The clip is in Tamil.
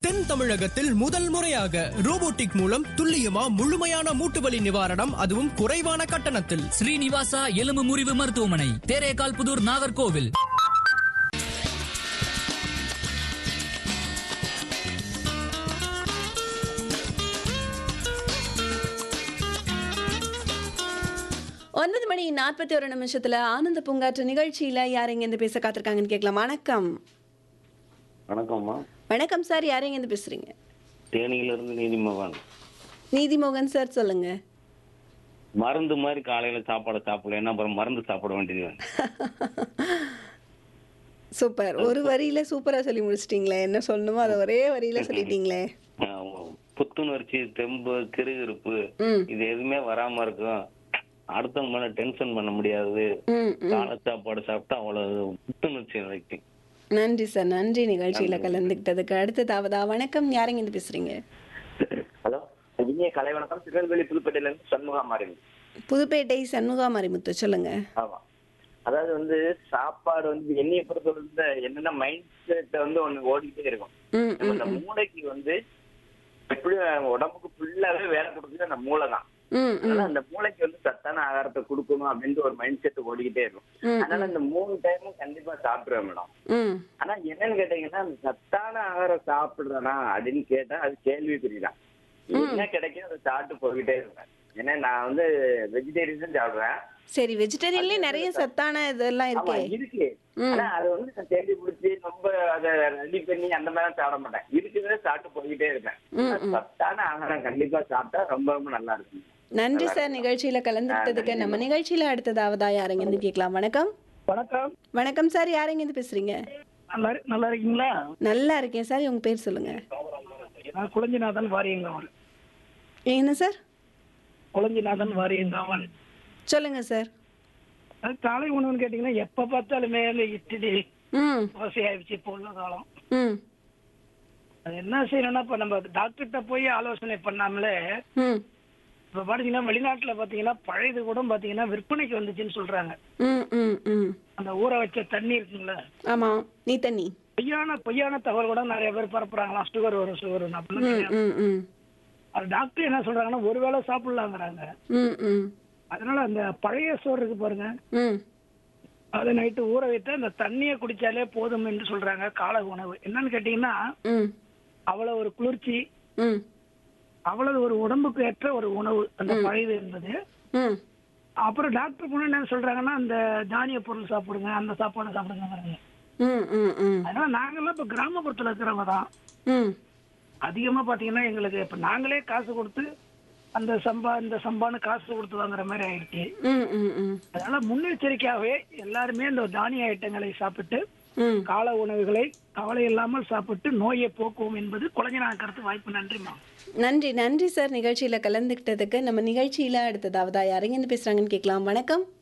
தென் தமிழகத்தில் முதல் முறையாக ரோபோட்டிக் மூலம் துல்லியமா முழுமையான மூட்டு வலி நிவாரணம் அதுவும் குறைவான கட்டணத்தில் ஸ்ரீனிவாசா எலும்பு முறிவு மருத்துவமனை தேரேகால் புதூர் நாகர்கோவில் ஒன்பது மணி நாற்பத்தி ஒரு நிமிஷத்துல ஆனந்த பூங்காற்று நிகழ்ச்சியில யார் இங்க இருந்து பேச காத்திருக்காங்கன்னு கேட்கலாம் வணக்கம் வணக்கம்மா வணக்கம் சார் யார் இங்க இருந்து பேசுறீங்க தேனியிலிருந்து நீதிமகன் நீதிமோகன் சார் சொல்லுங்க மருந்து மாதிரி காலையில சாப்பாடு சாப்பிடல அப்புறம் மருந்து சாப்பிட வேண்டியது சூப்பர் ஒரு வரியில சூப்பரா சொல்லி முடிச்சிட்டீங்களே என்ன சொல்லணுமோ அதை ஒரே வரியில சொல்லிட்டீங்களே ஆமா. புத்துணர்ச்சி தெம்பு கிருகிருப்பு ம் இது எதுவுமே வராம இருக்கும் அடுத்தவங்க மேல டென்ஷன் பண்ண முடியாது ம் ம். காலை சாப்பாடு சாப்பிட்டா அவ்வளவு புத்துணர்ச்சி கிடைக்கும் நன்றி சார் நன்றி நிகழ்ச்சியில கலந்துக்கிட்டதுக்கு அடுத்ததாவதா வணக்கம் யாருங்க இருந்து பேசுறீங்க ஹலோ இனிய கலை வணக்கம் திருநெல்வேலி புதுப்பேட்டையில இருந்து சண்முகா மாறிங்க புதுப்பேட்டை சண்முகா மாரிமுத்து சொல்லுங்க ஆமா அதாவது வந்து சாப்பாடு வந்து என்னைய பொறுத்தவரை என்னன்னா மைண்ட் செட் வந்து ஒண்ணு ஓடிக்கிட்டே இருக்கும் ம் நம்ம ம் இந்த மூளைக்கு வந்து எப்படியும் நம்ம உடம்புக்கு ஃபுல்லாவே வேலை கொடுக்குறது அந்த மூளை தான் ம் அதனால ம் அந்த மூளைக்கு வந்து சத்தான ஆகாரத்தை கொடுக்கணும் அப்படின்ற ஒரு மைண்ட் செட் ஓடிக்கிட்டே இருக்கும் ம், அதனால இந்த மூணு டைமும் கண்டிப்பா சாப்பிடுவேன் மேடம் ம் ஆனா என்னன்னு கேட்டீங்கன்னா அந்த சத்தான ஆகாரம் சாப்பிடுறனா அப்படின்னு கேட்டா அது கேள்விக்குறிதான் என்ன கிடைக்கும் அதை சாப்பிட்டு போய்கிட்டே இருப்பேன் ஏன்னா நான் வந்து வெஜிடேரியன் சாப்பிடுறேன் சரி வெஜிடேரியன்லயே நிறைய சத்தான இதெல்லாம் ஆமா இருக்கே இருக்கு ம். ஆனா அது வந்து நான் தேடி பிடிச்சி ரொம்ப அதை ரெடி பண்ணி அந்த மாதிரி சாப்பிட மாட்டேன் இருக்குதே சாப்பிட்டு போய்கிட்டே இருப்பேன் ம், ம். சத்தான ஆகாரம் கண்டிப்பா சாப்பிட்டா ரொம்ப ரொம்ப நல்லா இருக்கும் நன்றி சார் நிகழ்ச்சியில கலந்துக்கிட்டதுக்கு நம்ம நிகழ்ச்சியில அடுத்ததாவதா யாருங்க இருந்து கேட்கலாம் வணக்கம் வணக்கம் வணக்கம் சார் யாருங்க இருந்து பேசுறீங்க நல்லா இரு- நல்லா இருக்கீங்களா நல்லா இருக்கேன் சார் உங்க பேர் சொல்லுங்க நான் குளஞ்சிநாதன் வாரியங்காவல் என்ன சார் குளஞ்சிநாதன் வாரியங்காவல் சொல்லுங்க சார் அது காலை உணவுன்னு கேட்டீங்கன்னா எப்ப பார்த்தாலுமே இந்த இட்லி ம் தோசை ஆயிடுச்சு இப்போ உள்ள காலம் ம் அது என்ன செய்யணும்னா இப்ப நம்ம டாக்டர்கிட்ட போய் ஆலோசனை பண்ணாமலே ம் இப்ப பாத்தீங்கன்னா வெளிநாட்டுல பாத்தீங்கன்னா பழையது கூட பாத்தீங்கன்னா விற்பனைக்கு வந்துச்சுன்னு சொல்றாங்க ம் ம் ம் அந்த ஊற வச்ச தண்ணி இருக்குங்களா ஆமா நீ தண்ணி பொய்யான பொய்யான தகவல் கூட நிறைய பேர் பரப்புறாங்களாம் சுகர் வரும் சுகர் வரும் அப்படிலாம் ம் கிடையாது. ம் ம் அது டாக்டர் என்ன சொல்றாங்கன்னா ஒருவேளை சாப்பிடலாங்கிறாங்க ம் ம் அதனால அந்த பழைய சோறு இருக்கு பாருங்க ம் அதை நைட்டு ஊற வைத்து அந்த தண்ணியை குடிச்சாலே போதும் என்று சொல்றாங்க காலை உணவு என்னன்னு கேட்டீங்கன்னா ம் அவ்வளவு ஒரு குளிர்ச்சி ம் அவ்வளவு ஒரு உடம்புக்கு ஏற்ற ஒரு உணவு அந்த பழையது என்பது ம் அப்புறம் டாக்டர் போன என்ன சொல்றாங்கன்னா அந்த தானிய பொருள் சாப்பிடுங்க அந்த சாப்பாடு சாப்பிடுங்க ம் ம் ம் அதனால நாங்கெல்லாம் இப்ப கிராமப்புறத்துல இருக்கிறவங்க தான் ம் அதிகமா பாத்தீங்கன்னா எங்களுக்கு இப்ப நாங்களே காசு கொடுத்து அந்த சம்பா இந்த சம்பான்னு காசு கொடுத்து வாங்குற மாதிரி ஆயிடுச்சு ம் ம் ம் அதனால முன்னெச்சரிக்கையாகவே எல்லாருமே இந்த தானிய ஐட்டங்களை சாப்பிட்டு ம் கால உணவுகளை கவலை இல்லாமல் சாப்பிட்டு நோயை போக்குவோம் என்பது குழந்தை கருத்து வாய்ப்பு நன்றிமா நன்றி நன்றி சார் நிகழ்ச்சியில கலந்துக்கிட்டதுக்கு நம்ம நிகழ்ச்சியில அடுத்ததாவதா யாருங்க இருந்து பேசுறாங்கன்னு கேட்கலாம் வணக்கம்